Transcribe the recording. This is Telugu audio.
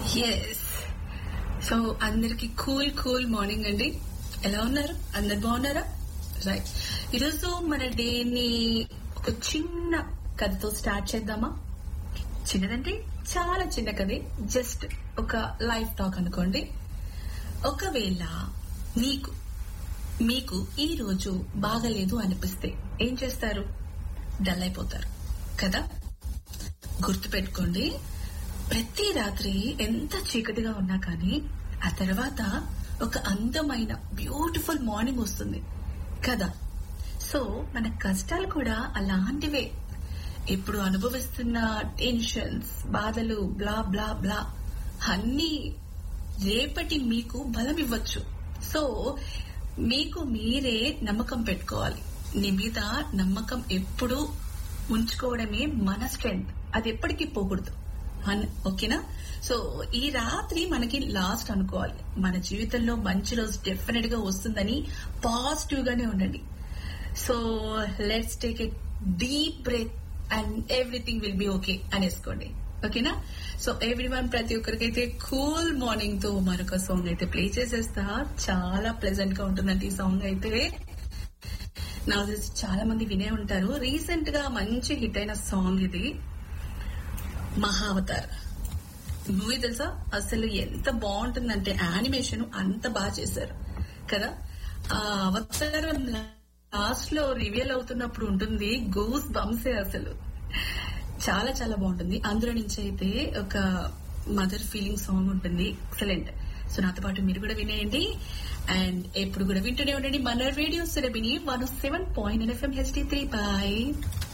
ఎస్ సో అందరికి కూల్ కూల్ మార్నింగ్ అండి ఎలా ఉన్నారు అందరు బాగున్నారా రైట్ ఈరోజు మన డేని ఒక చిన్న కథతో స్టార్ట్ చేద్దామా చిన్నదంటే చాలా చిన్న కథే జస్ట్ ఒక లైఫ్ టాక్ అనుకోండి ఒకవేళ నీకు మీకు ఈ రోజు బాగలేదు అనిపిస్తే ఏం చేస్తారు డల్ అయిపోతారు కదా గుర్తుపెట్టుకోండి ప్రతి రాత్రి ఎంత చీకటిగా ఉన్నా కానీ ఆ తర్వాత ఒక అందమైన బ్యూటిఫుల్ మార్నింగ్ వస్తుంది కదా సో మన కష్టాలు కూడా అలాంటివే ఇప్పుడు అనుభవిస్తున్న టెన్షన్స్ బాధలు బ్లా బ్లా బ్లా అన్నీ రేపటి మీకు బలం ఇవ్వచ్చు సో మీకు మీరే నమ్మకం పెట్టుకోవాలి నీ మీద నమ్మకం ఎప్పుడూ ఉంచుకోవడమే మన స్ట్రెంగ్త్ అది ఎప్పటికీ పోకూడదు అన్- ఓకేనా సో ఈ రాత్రి మనకి లాస్ట్ అనుకోవాలి మన జీవితంలో మంచి రోజు డెఫినెట్ గా వస్తుందని పాజిటివ్ గానే ఉండండి so let's take a deep breath and everything will be okay అనేసుకోండి ఓకేనా సో ఎవ్రీ వన్ ప్రతి ఒక్కరికైతే కూల్ మార్నింగ్ తో మరొక సాంగ్ అయితే ప్లే చేసేస్తా చాలా ప్లెజెంట్ గా ఉంటుందండి ఈ సాంగ్ అయితే నాకు తెలిసి చాలా మంది వినే ఉంటారు రీసెంట్ గా మంచి హిట్ అయిన సాంగ్ ఇది మహావతార్ మూవీ తెలుసా అసలు ఎంత బాగుంటుందంటే యానిమేషన్ అంత బాగా చేశారు కదా ఆ అవతారం లాస్ట్ లో రివీల్ అవుతున్నప్పుడు ఉంటుంది గూస్ బంసే అసలు చాలా చాలా బాగుంటుంది అందులో నుంచి అయితే ఒక మదర్ ఫీలింగ్ సాంగ్ ఉంటుంది ఎక్సలెంట్ సో నాతో పాటు మీరు కూడా వినేయండి అండ్ ఎప్పుడు కూడా వింటూనే ఉండండి మన రేడియో సురభిని one seven point FM HD three bye